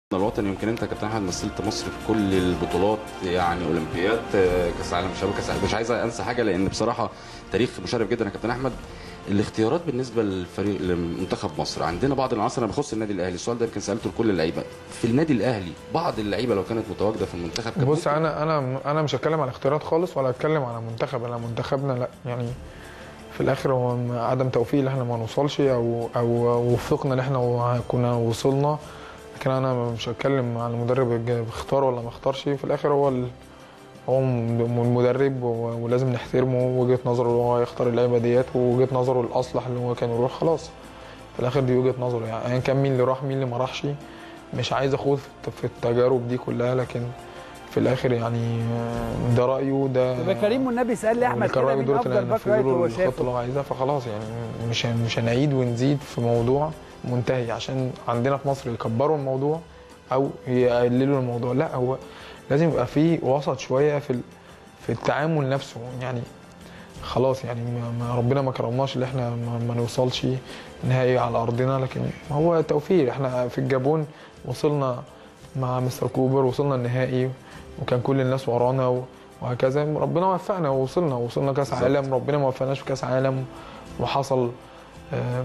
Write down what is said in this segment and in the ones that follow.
الوطني يمكن انت كابتن احمد مثلت مصر في كل البطولات يعني اولمبياد آه، كاس عالم شباب كاس عالم مش عايز انسى حاجه لان بصراحه تاريخ مشرف جدا يا كابتن احمد الاختيارات بالنسبه للفريق لمنتخب مصر عندنا بعض العناصر انا بخص النادي الاهلي السؤال ده يمكن سالته لكل اللعيبه في النادي الاهلي بعض اللعيبه لو كانت متواجده في المنتخب كان بص ممكن- انا انا انا مش هتكلم على اختيارات خالص ولا هتكلم على منتخب انا منتخبنا لا يعني في الاخر هو م- عدم توفيق اللي احنا ما نوصلش او او وفقنا ان احنا و- كنا وصلنا لكن انا مش هتكلم على المدرب الج- اختار ولا ما اختارش في الاخر هو ال... هو م- المدرب و- ولازم نحترمه وجهه نظره اللي هو يختار اللعيبه ديت ووجهه نظره الاصلح اللي هو كان يروح خلاص في الاخر دي وجهه نظره يعني ايا كان مين اللي راح مين اللي ما راحش مش عايز اخوض في الت- في التجارب دي كلها لكن في الاخر يعني آه، ده رايه ده يبقى كريم والنبي سال لي احمد كان كده رايه مين دول افضل باك ينفذوا رايت له هو الخطه شافه اللي هو عايزها فخلاص يعني مش هن- مش هنعيد ونزيد في موضوع منتهي عشان عندنا في مصر يكبروا الموضوع او يقللوا الموضوع لا هو لازم يبقى في وسط شويه في ال- في التعامل نفسه يعني خلاص يعني ما- ما ربنا ما كرمناش اللي احنا ما, ما نوصلش نهائي على ارضنا لكن هو توفيق احنا في الجابون وصلنا مع مستر كوبر وصلنا النهائي وكان كل الناس ورانا و- وهكذا ربنا وفقنا ووصلنا وصلنا كاس بالظبط. عالم ربنا ما وفقناش في كاس عالم وحصل آه،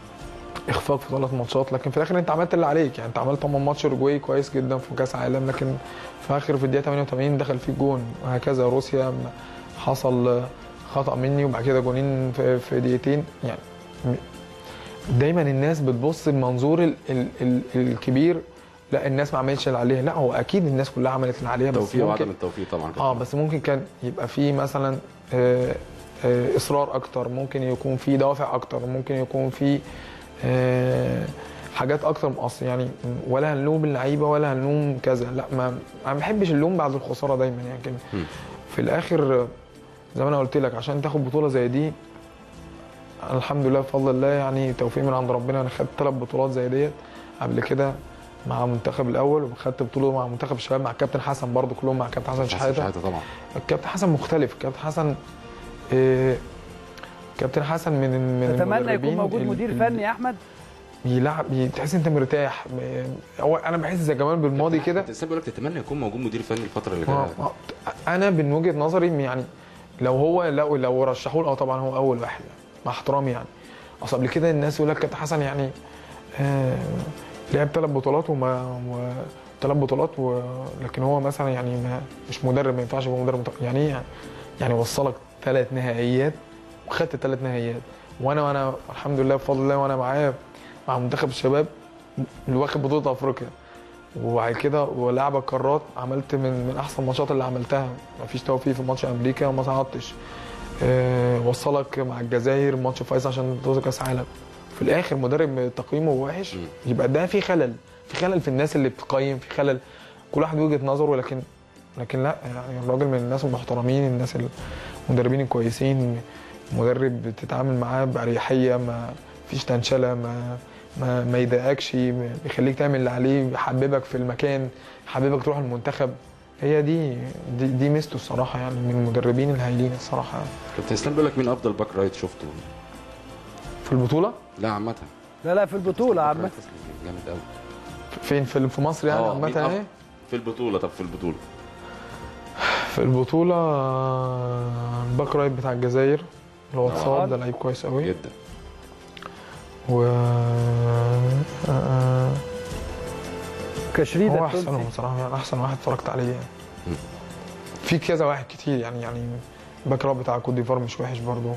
اخفاق في ثلاث ماتشات لكن في الاخر انت عملت اللي عليك يعني انت عملت طبعا ماتش اورجواي كويس جدا في كاس عالم لكن في اخر في الدقيقه 88 دخل فيه جون وهكذا روسيا م- حصل آه، خطا مني وبعد كده جونين في, في دقيقتين يعني م- دايما الناس بتبص بمنظور ال ال ال الكبير لا الناس ما عملتش اللي عليها لا هو اكيد الناس كلها عملت اللي عليها بس توفيق ممكن وعدم التوفيق طبعا اه بس ممكن كان يبقى في مثلا آه، آه، اصرار اكتر ممكن يكون في دوافع اكتر ممكن يكون في آه، حاجات اكتر من اصل يعني ولا هنلوم اللعيبه ولا هنلوم كذا لا ما انا ما بحبش اللوم بعد الخساره دايما يعني كده مم. في الاخر آه، زي ما انا قلت لك عشان تاخد بطوله زي دي الحمد لله بفضل الله يعني توفيق من عند ربنا انا خدت ثلاث بطولات زي ديت قبل كده مع المنتخب الاول وخدت بطوله مع منتخب الشباب مع كابتن حسن برضو كلهم مع كابتن حسن شحاته شحاته طبعا الكابتن حسن مختلف الكابتن حسن إيه كابتن حسن من من اتمنى يكون المدربين موجود ال- مدير ال- فني يا احمد بيلعب بي- تحس انت مرتاح م- هو انا بحس زي جمال بالماضي كده انت لسه بقول لك تتمنى يكون موجود مدير فني الفتره اللي آه، جايه آه. انا من وجهه نظري يعني لو هو لو لو رشحوه له، اه طبعا هو اول واحد يعني مع احترامي يعني اصل قبل كده الناس يقول لك كابتن حسن يعني آه لعب ثلاث بطولات وما و... ثلاث بطولات و... لكن هو مثلا يعني ما مش مدرب ما ينفعش يبقى مدرب مت- يعني ايه يعني؟ يعني وصلك ثلاث نهائيات وخدت ثلاث نهائيات وانا وانا الحمد لله بفضل الله وانا معاه مع منتخب الشباب اللي واخد بطوله افريقيا وبعد كده ولعبك قارات عملت من من احسن الماتشات اللي عملتها مفيش توفيق في ماتش امريكا وما صعدتش أه وصلك مع الجزائر ماتش فايز عشان توصل كاس عالم في الاخر مدرب تقييمه وحش مم. يبقى ده في خلل في خلل في الناس اللي بتقيم في خلل كل واحد وجهه نظره لكن لكن لا يعني الراجل من الناس المحترمين الناس المدربين الكويسين مدرب بتتعامل معاه باريحيه ما فيش تنشله ما ما, ما يضايقكش بيخليك تعمل اللي عليه يحببك في المكان يحببك تروح المنتخب هي دي دي, دي ميزته الصراحه يعني من المدربين الهايلين الصراحه كابتن اسلام بيقول لك مين افضل باك رايت شفته في البطوله لا عامه لا لا في البطوله باك عامه رايت جامد قوي فين في في مصر يعني آه، عامه مين ايه أفضل؟ في البطوله طب في البطوله في البطوله آه، الباك رايت بتاع الجزائر اللي هو اتصاب ده لعيب كويس قوي جدا و آه، آه، كشريده هو احسنهم التونسي بصراحه يعني احسن واحد اتفرجت عليه يعني مم. في كذا واحد كتير يعني يعني باك رايت بتاع كوت ديفوار مش وحش برضه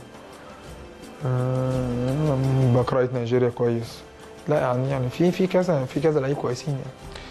آه، باك رايت نيجيريا كويس لا يعني يعني في في كذا في كذا لعيب كويسين يعني